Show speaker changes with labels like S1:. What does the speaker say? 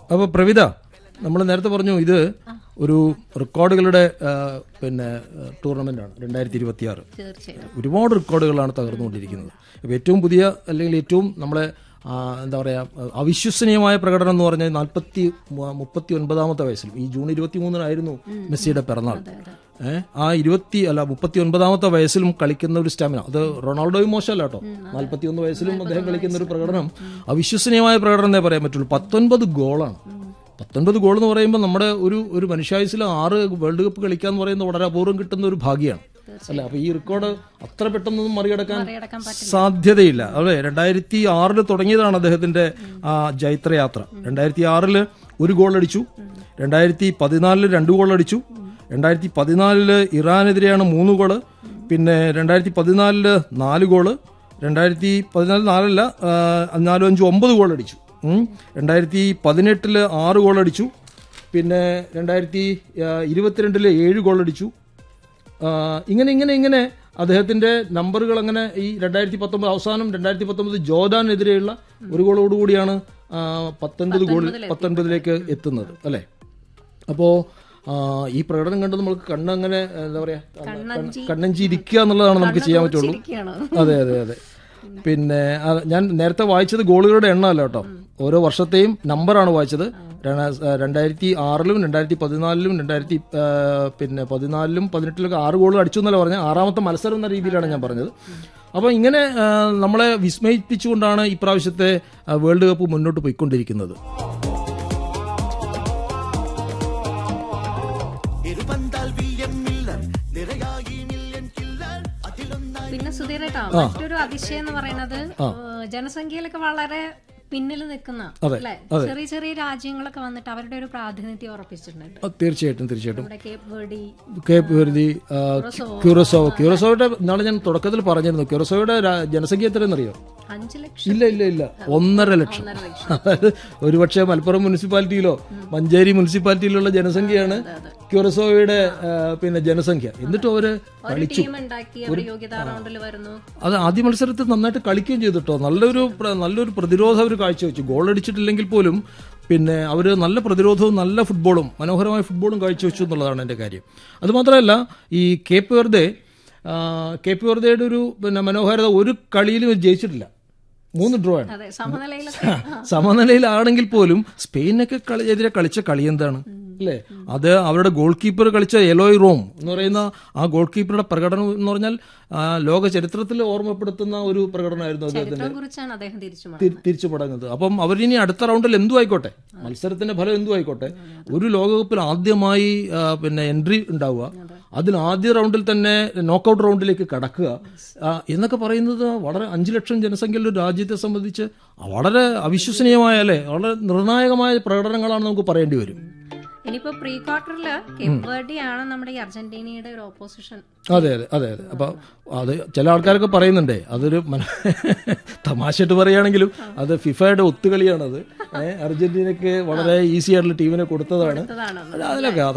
S1: അപ്പോൾ പ്രവിത നമ്മൾ നേരത്തെ പറഞ്ഞു ഇത് ഒരു റെക്കോർഡുകളുടെ ആ, പിന്നെ ടൂർണമെന്റ് ആണ് രണ്ടായിരത്തി ഇരുപത്തി ആറ്
S2: തീർച്ചയായും
S1: ഒരുപാട് റെക്കോർഡുകളാണ് തകർന്നുകൊണ്ടിരിക്കുന്നത് അപ്പോൾ ഏറ്റവും പുതിയ അല്ലെങ്കിൽ ഏറ്റവും നമ്മളെ ആ, എന്താ പറയുക അവിശ്വസനീയമായ പ്രകടനം എന്ന് പറഞ്ഞാൽ നാൽപ്പത്തി മുപ്പത്തി ഒൻപതാമത്തെ വയസ്സിൽ ഈ ജൂൺ ഇരുപത്തി മൂന്നിനായിരുന്നു മെസ്സിയുടെ പിറന്നാൾ ഏഹ് ആ ഇരുപത്തി അല്ല മുപ്പത്തി ഒൻപതാമത്തെ വയസ്സിലും കളിക്കുന്ന ഒരു സ്റ്റാമിന അത് റൊണാൾഡോയും മോശമല്ല കേട്ടോ നാൽപ്പത്തി ഒന്ന് വയസ്സിലും അദ്ദേഹം കളിക്കുന്ന ഒരു പ്രകടനം അവിശ്വസനീയമായ പ്രകടനം എന്നേ പറയാൻ പറ്റുള്ളൂ പത്തൊൻപത് ഗോളാണ് പത്തൊൻപത് ഗോൾ എന്ന് പറയുമ്പോൾ നമ്മുടെ ഒരു ഒരു മനുഷ്യായുസിൽ ആറ് വേൾഡ് കപ്പ് കളിക്കാന്ന് പറയുന്നത് വളരെ അപൂർവം കിട്ടുന്ന ഒരു ഭാഗ്യമാണ് അല്ല അപ്പൊ ഈ റെക്കോർഡ് അത്ര പെട്ടെന്നൊന്നും മറികടക്കാൻ
S2: മറികടക്കാൻ പറ്റില്ല
S1: സാധ്യതയില്ല അതെ രണ്ടായിരത്തി ആറില് തുടങ്ങിയതാണ് അദ്ദേഹത്തിന്റെ ആ ജൈത്രയാത്ര രണ്ടായിരത്തി ആറില് ഒരു ഗോൾ അടിച്ചു രണ്ടായിരത്തി പതിനാലില് രണ്ട് ഗോൾ അടിച്ചു രണ്ടായിരത്തി പതിനാലില് ഇറാനെതിരെയാണ് മൂന്ന് ഗോള് പിന്നെ രണ്ടായിരത്തി പതിനാലില് നാല് ഗോള് രണ്ടായിരത്തി പതിനാല് നാലല്ല ആ, നാലും അഞ്ചും ഒമ്പത് ഗോൾ അടിച്ചു ഉം. രണ്ടായിരത്തി പതിനെട്ടില് ആറ് ഗോൾ അടിച്ചു പിന്നെ രണ്ടായിരത്തി ആ, ഇരുപത്തിരണ്ടില് ഏഴ് ഗോൾ അടിച്ചു ആ, ഇങ്ങനെ ഇങ്ങനെ ഇങ്ങനെ അദ്ദേഹത്തിന്റെ നമ്പറുകൾ അങ്ങനെ ഈ രണ്ടായിരത്തി പത്തൊമ്പത് അവസാനം രണ്ടായിരത്തി പത്തൊമ്പത് ജോർദാനെതിരെയുള്ള ഒരു ഗോളോടുകൂടിയാണ് ആ, പത്തൊൻപത് ഗോൾ പത്തൊൻപതിലേക്ക് എത്തുന്നത് അല്ലെ അപ്പോ ആ, ഈ പ്രകടനം കണ്ട് നമ്മൾക്ക് കണ്ണങ്ങനെ എന്താ പറയാ
S2: കണ്ണഞ്ചി
S1: കണ്ണഞ്ചി ഇരിക്കുക എന്നുള്ളതാണ് നമുക്ക് ചെയ്യാൻ പറ്റുള്ളൂ
S2: ഇരിക്കുകയാണ്
S1: അതെ അതെ അതെ പിന്നെ ആ, ഞാൻ നേരത്തെ വായിച്ചത് ഗോളുകളുടെ എണ്ണം അല്ല കേട്ടോ ഓരോ വർഷത്തെയും നമ്പറാണ് വായിച്ചത് രണ- രണ്ടായിരത്തി ആറിലും രണ്ടായിരത്തി പതിനാലിലും രണ്ടായിരത്തി ആ, പിന്നെ പതിനാലിലും പതിനെട്ടിലൊക്കെ ആറ് ഗോൾ അടിച്ചു എന്നല്ല പറഞ്ഞത് ആറാമത്തെ മത്സരം എന്ന രീതിയിലാണ് ഞാൻ പറഞ്ഞത് അപ്പോൾ ഇങ്ങനെ ആ, നമ്മളെ വിസ്മയിപ്പിച്ചുകൊണ്ടാണ് ഇപ്രാവശ്യത്തെ ആ, വേൾഡ് കപ്പ് മുന്നോട്ട് പോയിക്കൊണ്ടിരിക്കുന്നത്
S2: പിന്നെ സുധീരേട്ടാ മറ്റൊരു അതിശയം എന്ന് പറയുന്നത് ഏഹ്, ജനസംഖ്യയിലൊക്കെ വളരെ പിന്നിൽ നിൽക്കുന്ന അല്ലെ ചെറിയ ചെറിയ രാജ്യങ്ങളൊക്കെ വന്നിട്ട് അവരുടെ ഒരു പ്രാതിനിധ്യം ഉറപ്പിച്ചിട്ടുണ്ട്
S1: ആ, തീർച്ചയായിട്ടും തീർച്ചയായിട്ടും
S2: നമ്മുടെ കേപ്പ് വേർഡി
S1: കേപ്പ് വെറുതി ക്യൂറസോവോ ക്യൂറസോയുടെ നാളെ ഞാൻ തുടക്കത്തിൽ പറഞ്ഞിരുന്നു ക്യൂറസോയുടെ രാ- ജനസംഖ്യ എത്രയെന്നറിയോ
S2: അഞ്ചു ലക്ഷം
S1: ഇല്ല ഇല്ല ഇല്ല ഒന്നര ലക്ഷം
S2: ഒന്നര ലക്ഷം
S1: അതായത് ഒരുപക്ഷെ മലപ്പുറം മുനിസിപ്പാലിറ്റിയിലോ മഞ്ചേരി മുനിസിപ്പാലിറ്റിയിലുള്ള ജനസംഖ്യയാണ് ക്യൂറസോയുടെ ആ, പിന്നെ ജനസംഖ്യ എന്നിട്ടും അവര്
S2: ഒരു ടീം ഉണ്ടാക്കി അവർ യോഗ്യതാ റൗണ്ടിൽ വരുന്നു
S1: അത് ആദ്യ മത്സരത്തിൽ നന്നായിട്ട് കളിക്കുകയും ചെയ്തിട്ടോ നല്ലൊരു പ്ര- നല്ലൊരു പ്രതിരോധം അവർ കാഴ്ചവെച്ചു ഗോൾ അടിച്ചിട്ടില്ലെങ്കിൽ പോലും പിന്നെ അവർ നല്ല പ്രതിരോധവും നല്ല ഫുട്ബോളും മനോഹരമായ ഫുട്ബോളും കാഴ്ചവെച്ചു എന്നുള്ളതാണ് എൻ്റെ കാര്യം അതുമാത്രമല്ല ഈ കേപ്പ് വെറുതെ കേപ്പ് വെറുതെയുടെ ഒരു പിന്നെ മനോഹാരിത ഒരു കളിയിലും ഇവർ ജയിച്ചിട്ടില്ല മൂന്ന് ഡ്രോ ആണ്
S2: അതെ സമനിലയിലൊക്കെ
S1: സമനിലയിലാണെങ്കിൽ പോലും സ്പെയിനൊക്കെ കളി എതിരെ കളിച്ച കളി എന്താണ് അല്ലേ അത് അവരുടെ ഗോൾ കീപ്പർ കളിച്ച എലോയ് റോം എന്ന് പറയുന്ന ആ ഗോൾ കീപ്പറുടെ പ്രകടനം എന്ന് പറഞ്ഞാൽ ആ, ലോക ചരിത്രത്തിൽ ഓർമ്മപ്പെടുത്തുന്ന ഒരു പ്രകടനമായിരുന്നു അദ്ദേഹത്തിന്റെ
S2: ചരിത്രം കുറിച്ചാണ് അദ്ദേഹം തിരിച്ചു
S1: തി- തിരിച്ചു പടങ്ങുന്നത് അപ്പം അവരിനി അടുത്ത റൗണ്ടിൽ എന്തു ആയിക്കോട്ടെ മത്സരത്തിന്റെ ഫലം എന്തു ആയിക്കോട്ടെ ഒരു ലോകകപ്പിൽ ആദ്യമായി ആ, പിന്നെ എൻട്രി ഉണ്ടാവുക അതിൽ ആദ്യ റൗണ്ടിൽ തന്നെ നോക്കൌട്ട് റൗണ്ടിലേക്ക് കടക്കുക ആ, എന്നൊക്കെ പറയുന്നത് വളരെ അഞ്ചു ലക്ഷം ജനസംഖ്യയുള്ള ഒരു രാജ്യത്തെ സംബന്ധിച്ച് വളരെ അവിശ്വസനീയമായ അല്ലെ വളരെ നിർണായകമായ പ്രകടനങ്ങളാണ് നമുക്ക് പറയേണ്ടി വരും
S2: ഇനിയിപ്പോ പ്രീ ക്വാർട്ടറില് കേപ്പ് വേർഡി ആണ് നമ്മുടെ ഈ അർജന്റീനയുടെ ഒരു ഓപ്പോസിഷൻ
S1: അതെ അതെ അതെ അതെ അപ്പൊ അത് ചില ആൾക്കാരൊക്കെ പറയുന്നുണ്ടേ അതൊരു മന- തമാശയായിട്ട് പറയുകയാണെങ്കിലും അത് ഫിഫയുടെ ഒത്തുകളിയാണത് ഏഹ് അർജന്റീനക്ക് വളരെ ഈസി ആയിട്ടുള്ള ടീമിനെ കൊടുത്തതാണ്
S2: അതാണ്
S1: അതിലൊക്കെ